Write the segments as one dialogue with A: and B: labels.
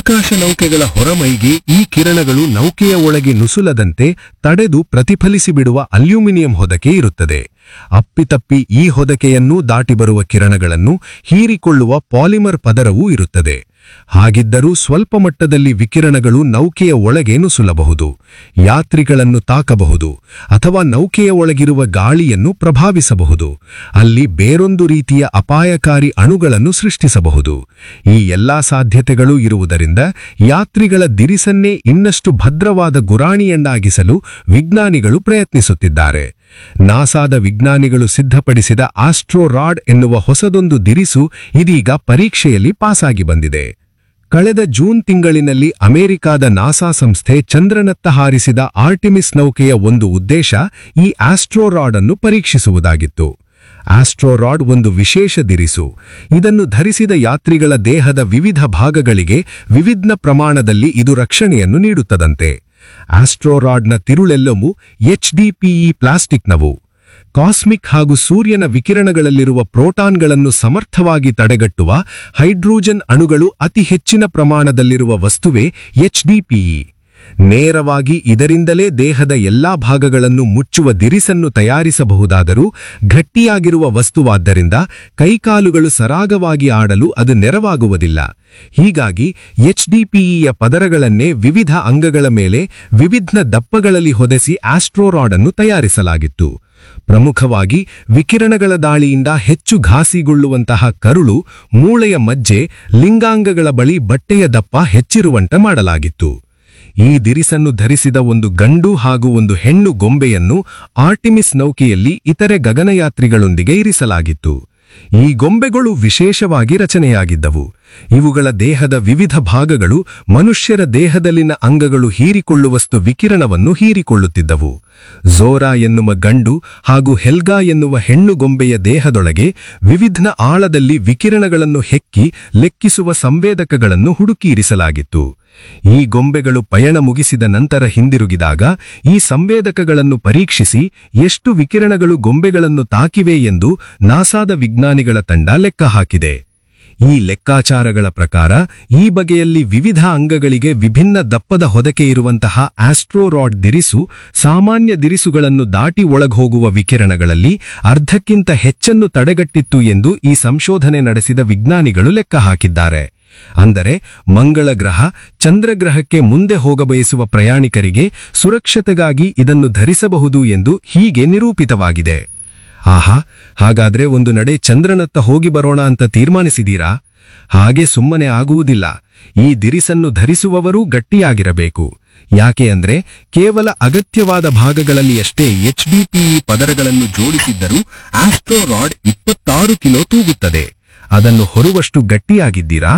A: ಆಕಾಶ ನೌಕೆಗಳ ಹೊರಮೈಗೆ ಈ ಕಿರಣಗಳು ನೌಕೆಯ ಒಳಗೆ ನುಸುಲದಂತೆ ತಡೆದು ಪ್ರತಿಫಲಿಸಿಬಿಡುವ ಅಲ್ಯೂಮಿನಿಯಂ ಹೊದಕೆ ಇರುತ್ತದೆ ಅಪ್ಪಿತಪ್ಪಿ ಈ ಹೊದಕೆಯನ್ನೂ ದಾಟಿ ಬರುವ ಕಿರಣಗಳನ್ನು ಹೀರಿಕೊಳ್ಳುವ ಪಾಲಿಮರ್ ಪದರವೂ ಇರುತ್ತದೆ ಹಾಗಿದ್ದರೂ ಸ್ವಲ್ಪ ಮಟ್ಟದಲ್ಲಿ ವಿಕಿರಣಗಳು ನೌಕೆಯ ಒಳಗೆ ನುಸುಲಬಹುದು ಯಾತ್ರಿಗಳನ್ನು ತಾಕಬಹುದು ಅಥವಾ ನೌಕೆಯ ಒಳಗಿರುವ ಗಾಳಿಯನ್ನು ಪ್ರಭಾವಿಸಬಹುದು ಅಲ್ಲಿ ಬೇರೊಂದು ರೀತಿಯ ಅಪಾಯಕಾರಿ ಅಣುಗಳನ್ನು ಸೃಷ್ಟಿಸಬಹುದು ಈ ಎಲ್ಲಾ ಸಾಧ್ಯತೆಗಳೂ ಇರುವುದರಿಂದ ಯಾತ್ರಿಗಳ ದಿರಿಸನ್ನೇ ಇನ್ನಷ್ಟು ಭದ್ರವಾದ ಗುರಾಣಿಯನ್ನಾಗಿಸಲು ವಿಜ್ಞಾನಿಗಳು ಪ್ರಯತ್ನಿಸುತ್ತಿದ್ದಾರೆ ನಾಸಾದ ವಿಜ್ಞಾನಿಗಳು ಸಿದ್ಧಪಡಿಸಿದ ಆಸ್ಟ್ರೋರಾಡ್ ಎನ್ನುವ ಹೊಸದೊಂದು ದಿರಿಸು ಇದೀಗ ಪರೀಕ್ಷೆಯಲ್ಲಿ ಪಾಸಾಗಿ ಬಂದಿದೆ ಕಳೆದ ಜೂನ್ ತಿಂಗಳಿನಲ್ಲಿ ಅಮೆರಿಕಾದ ನಾಸಾ ಸಂಸ್ಥೆ ಚಂದ್ರನತ್ತ ಹಾರಿಸಿದ ಆರ್ಟಿಮಿಸ್ ನೌಕೆಯ ಒಂದು ಉದ್ದೇಶ ಈ ಆಸ್ಟ್ರೋರಾಡ್ ಅನ್ನು ಪರೀಕ್ಷಿಸುವುದಾಗಿತ್ತು ಆಸ್ಟ್ರೋರಾಡ್ ಒಂದು ವಿಶೇಷ ದಿರಿಸು ಇದನ್ನು ಧರಿಸಿದ ಯಾತ್ರಿಗಳ ದೇಹದ ವಿವಿಧ ಭಾಗಗಳಿಗೆ ವಿವಿಧ ಪ್ರಮಾಣದಲ್ಲಿ ಇದು ರಕ್ಷಣೆಯನ್ನು ನೀಡುತ್ತದಂತೆ ಆಸ್ಟ್ರೋರಾಡ್ನ ತಿರುಳೆಲ್ಲವೂ ಎಚ್ಡಿಪಿಇ ಪ್ಲಾಸ್ಟಿಕ್ನವು ಕಾಸ್ಮಿಕ್ ಹಾಗೂ ಸೂರ್ಯನ ವಿಕಿರಣಗಳಲ್ಲಿರುವ ಪ್ರೋಟಾನ್ಗಳನ್ನು ಸಮರ್ಥವಾಗಿ ತಡೆಗಟ್ಟುವ ಹೈಡ್ರೋಜನ್ ಅಣುಗಳು ಅತಿ ಹೆಚ್ಚಿನ ಪ್ರಮಾಣದಲ್ಲಿರುವ ವಸ್ತುವೇ ಎಚ್ಡಿಪಿಇ ನೇರವಾಗಿ ಇದರಿಂದಲೇ ದೇಹದ ಎಲ್ಲಾ ಭಾಗಗಳನ್ನು ಮುಚ್ಚುವ ದಿರಿಸನ್ನು ತಯಾರಿಸಬಹುದಾದರೂ ಗಟ್ಟಿಯಾಗಿರುವ ವಸ್ತುವಾದ್ದರಿಂದ ಕೈಕಾಲುಗಳು ಸರಾಗವಾಗಿ ಆಡಲು ಅದು ನೆರವಾಗುವುದಿಲ್ಲ ಹೀಗಾಗಿ ಎಚ್ಡಿಪಿಇಯ ಪದರಗಳನ್ನೇ ವಿವಿಧ ಅಂಗಗಳ ಮೇಲೆ ವಿವಿಧ ದಪ್ಪಗಳಲ್ಲಿ ಹೊದೆಸಿ ಆಸ್ಟ್ರೋರಾಡ್ ಅನ್ನು ತಯಾರಿಸಲಾಗಿತ್ತು ಪ್ರಮುಖವಾಗಿ ವಿಕಿರಣಗಳ ದಾಳಿಯಿಂದ ಹೆಚ್ಚು ಘಾಸಿಗೊಳ್ಳುವಂತಹ ಕರುಳು ಮೂಳೆಯ ಮಜ್ಜೆ ಲಿಂಗಾಂಗಗಳ ಬಳಿ ಬಟ್ಟೆಯ ದಪ್ಪ ಹೆಚ್ಚಿರುವಂತೆ ಮಾಡಲಾಗಿತ್ತು ಈ ದಿರಿಸನ್ನು ಧರಿಸಿದ ಒಂದು ಗಂಡು ಹಾಗೂ ಒಂದು ಹೆಣ್ಣು ಗೊಂಬೆಯನ್ನು ಆರ್ಟಿಮಿಸ್ ನೌಕೆಯಲ್ಲಿ ಇತರೆ ಗಗನಯಾತ್ರಿಗಳೊಂದಿಗೆ ಇರಿಸಲಾಗಿತ್ತು ಈ ಗೊಂಬೆಗಳು ವಿಶೇಷವಾಗಿ ರಚನೆಯಾಗಿದ್ದವು ಇವುಗಳ ದೇಹದ ವಿವಿಧ ಭಾಗಗಳು ಮನುಷ್ಯರ ದೇಹದಲ್ಲಿನ ಅಂಗಗಳು ಹೀರಿಕೊಳ್ಳುವಷ್ಟು ವಿಕಿರಣವನ್ನು ಹೀರಿಕೊಳ್ಳುತ್ತಿದ್ದವು ಝೋರಾ ಎನ್ನುವ ಗಂಡು ಹಾಗೂ ಹೆಲ್ಗಾ ಎನ್ನುವ ಹೆಣ್ಣು ಗೊಂಬೆಯ ದೇಹದೊಳಗೆ ವಿವಿಧ ಆಳದಲ್ಲಿ ವಿಕಿರಣಗಳನ್ನು ಹೆಕ್ಕಿ ಲೆಕ್ಕಿಸುವ ಸಂವೇದಕಗಳನ್ನು ಹುಡುಕಿರಿಸಲಾಗಿತ್ತು ಈ ಗೊಂಬೆಗಳು ಪಯಣ ಮುಗಿಸಿದ ನಂತರ ಹಿಂದಿರುಗಿದಾಗ ಈ ಸಂವೇದಕಗಳನ್ನು ಪರೀಕ್ಷಿಸಿ ಎಷ್ಟು ವಿಕಿರಣಗಳು ಗೊಂಬೆಗಳನ್ನು ತಾಕಿವೆ ಎಂದು ನಾಸಾದ ವಿಜ್ಞಾನಿಗಳ ತಂಡ ಲೆಕ್ಕ ಹಾಕಿದೆ ಈ ಲೆಕ್ಕಾಚಾರಗಳ ಪ್ರಕಾರ ಈ ಬಗೆಯಲ್ಲಿ ವಿವಿಧ ಅಂಗಗಳಿಗೆ ವಿಭಿನ್ನ ದಪ್ಪದ ಹೊದಕೆ ಇರುವಂತಹ ಆಸ್ಟ್ರೋರಾಡ್ ದಿರಿಸು ಸಾಮಾನ್ಯ ದಿರಿಸುಗಳನ್ನು ದಾಟಿ ಒಳಗೋಗುವ ವಿಕಿರಣಗಳಲ್ಲಿ ಅರ್ಧಕ್ಕಿಂತ ಹೆಚ್ಚನ್ನು ತಡೆಗಟ್ಟಿತ್ತು ಎಂದು ಈ ಸಂಶೋಧನೆ ನಡೆಸಿದ ವಿಜ್ಞಾನಿಗಳು ಲೆಕ್ಕ ಹಾಕಿದ್ದಾರೆ ಅಂದರೆ ಮಂಗಳ ಗ್ರಹ ಚಂದ್ರಗ್ರಹಕ್ಕೆ ಮುಂದೆ ಹೋಗಬಯಸುವ ಪ್ರಯಾಣಿಕರಿಗೆ ಸುರಕ್ಷತೆಗಾಗಿ ಇದನ್ನು ಧರಿಸಬಹುದು ಎಂದು ಹೀಗೆ ನಿರೂಪಿತವಾಗಿದೆ ಆಹಾ ಹಾಗಾದ್ರೆ ಒಂದು ನಡೆ ಚಂದ್ರನತ್ತ ಹೋಗಿ ಬರೋಣ ಅಂತ ತೀರ್ಮಾನಿಸಿದೀರಾ ಹಾಗೆ ಸುಮ್ಮನೆ ಆಗುವುದಿಲ್ಲ ಈ ದಿರಿಸನ್ನು ಧರಿಸುವವರೂ ಗಟ್ಟಿಯಾಗಿರಬೇಕು ಯಾಕೆ ಅಂದ್ರೆ ಕೇವಲ ಅಗತ್ಯವಾದ ಭಾಗಗಳಲ್ಲಿ ಅಷ್ಟೇ ಎಚ್ಡಿಪಿಇ ಪದರಗಳನ್ನು ಜೋಡಿಸಿದ್ದರೂ ಆಸ್ಟ್ರೋರಾಡ್ ಇಪ್ಪತ್ತಾರು ಕಿಲೋ ತೂಗುತ್ತದೆ ಅದನ್ನು ಹೊರುವಷ್ಟು ಗಟ್ಟಿಯಾಗಿದ್ದೀರಾ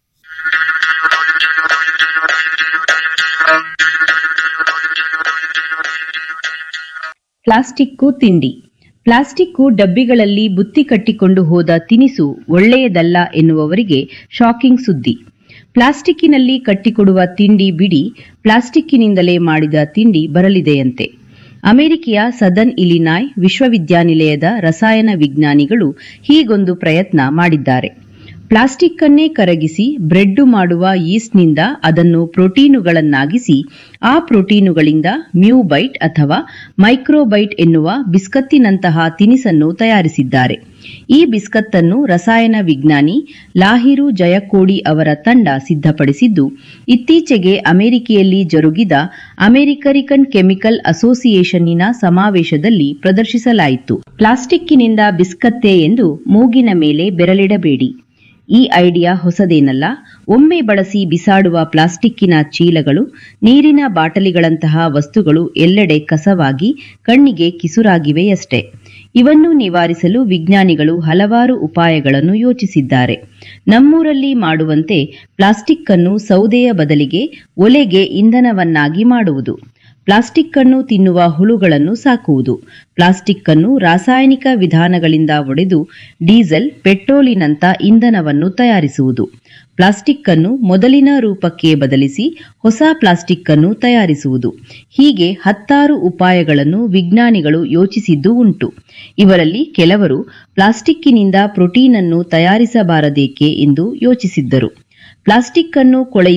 B: ಪ್ಲಾಸ್ಟಿಕ್ಕು ತಿಂಡಿ ಪ್ಲಾಸ್ಟಿಕ್ಕು ಡಬ್ಬಿಗಳಲ್ಲಿ ಬುತ್ತಿ ಕಟ್ಟಿಕೊಂಡು ಹೋದ ತಿನಿಸು ಒಳ್ಳೆಯದಲ್ಲ ಎನ್ನುವವರಿಗೆ ಶಾಕಿಂಗ್ ಸುದ್ದಿ ಪ್ಲಾಸ್ಟಿಕ್ಕಿನಲ್ಲಿ ಕಟ್ಟಿಕೊಡುವ ತಿಂಡಿ ಬಿಡಿ ಪ್ಲಾಸ್ಟಿಕ್ಕಿನಿಂದಲೇ ಮಾಡಿದ ತಿಂಡಿ ಬರಲಿದೆಯಂತೆ ಅಮೆರಿಕೆಯ ಸದರ್ನ್ ಇಲಿನಾಯ್ ವಿಶ್ವವಿದ್ಯಾನಿಲಯದ ರಸಾಯನ ವಿಜ್ಞಾನಿಗಳು ಹೀಗೊಂದು ಪ್ರಯತ್ನ ಮಾಡಿದ್ದಾರೆ ಪ್ಲಾಸ್ಟಿಕ್ ಅನ್ನೇ ಕರಗಿಸಿ ಬ್ರೆಡ್ ಮಾಡುವ ಯೀಸ್ಟ್ನಿಂದ ಅದನ್ನು ಪ್ರೋಟೀನುಗಳನ್ನಾಗಿಸಿ ಆ ಪ್ರೋಟೀನುಗಳಿಂದ ಮ್ಯೂಬೈಟ್ ಅಥವಾ ಮೈಕ್ರೋಬೈಟ್ ಎನ್ನುವ ಬಿಸ್ಕತ್ತಿನಂತಹ ತಿನಿಸನ್ನು ತಯಾರಿಸಿದ್ದಾರೆ ಈ ಬಿಸ್ಕತ್ತನ್ನು ರಸಾಯನ ವಿಜ್ಞಾನಿ ಲಾಹಿರು ಜಯಕೋಡಿ ಅವರ ತಂಡ ಸಿದ್ಧಪಡಿಸಿದ್ದು ಇತ್ತೀಚೆಗೆ ಅಮೆರಿಕೆಯಲ್ಲಿ ಜರುಗಿದ ಅಮೆರಿಕರಿಕನ್ ಕೆಮಿಕಲ್ ಅಸೋಸಿಯೇಷನ್ನಿನ ಸಮಾವೇಶದಲ್ಲಿ ಪ್ರದರ್ಶಿಸಲಾಯಿತು ಪ್ಲಾಸ್ಟಿಕ್ಕಿನಿಂದ ಬಿಸ್ಕತ್ತೇ ಎಂದು ಮೂಗಿನ ಮೇಲೆ ಬೆರಳಿಡಬೇಡಿ ಈ ಐಡಿಯಾ ಹೊಸದೇನಲ್ಲ ಒಮ್ಮೆ ಬಳಸಿ ಬಿಸಾಡುವ ಪ್ಲಾಸ್ಟಿಕ್ಕಿನ ಚೀಲಗಳು ನೀರಿನ ಬಾಟಲಿಗಳಂತಹ ವಸ್ತುಗಳು ಎಲ್ಲೆಡೆ ಕಸವಾಗಿ ಕಣ್ಣಿಗೆ ಕಿಸುರಾಗಿವೆಯಷ್ಟೇ ಇವನ್ನು ನಿವಾರಿಸಲು ವಿಜ್ಞಾನಿಗಳು ಹಲವಾರು ಉಪಾಯಗಳನ್ನು ಯೋಚಿಸಿದ್ದಾರೆ ನಮ್ಮೂರಲ್ಲಿ ಮಾಡುವಂತೆ ಪ್ಲಾಸ್ಟಿಕ್ ಅನ್ನು ಸೌದೆಯ ಬದಲಿಗೆ ಒಲೆಗೆ ಇಂಧನವನ್ನಾಗಿ ಮಾಡುವುದು ಪ್ಲಾಸ್ಟಿಕ್ ಅನ್ನು ತಿನ್ನುವ ಹುಳುಗಳನ್ನು ಸಾಕುವುದು ಪ್ಲಾಸ್ಟಿಕ್ ಅನ್ನು ರಾಸಾಯನಿಕ ವಿಧಾನಗಳಿಂದ ಒಡೆದು ಡೀಸೆಲ್ ಪೆಟ್ರೋಲಿನಂತ ಇಂಧನವನ್ನು ತಯಾರಿಸುವುದು ಪ್ಲಾಸ್ಟಿಕ್ ಅನ್ನು ಮೊದಲಿನ ರೂಪಕ್ಕೆ ಬದಲಿಸಿ ಹೊಸ ಪ್ಲಾಸ್ಟಿಕ್ ಅನ್ನು ತಯಾರಿಸುವುದು ಹೀಗೆ ಹತ್ತಾರು ಉಪಾಯಗಳನ್ನು ವಿಜ್ಞಾನಿಗಳು ಯೋಚಿಸಿದ್ದು ಉಂಟು ಇವರಲ್ಲಿ ಕೆಲವರು ಪ್ಲಾಸ್ಟಿಕ್ಕಿನಿಂದ ಪ್ರೋಟೀನ್ ಅನ್ನು ತಯಾರಿಸಬಾರದೇಕೆ ಎಂದು ಯೋಚಿಸಿದ್ದರು ಪ್ಲಾಸ್ಟಿಕ್ ಅನ್ನು ಕೊಳೆಯ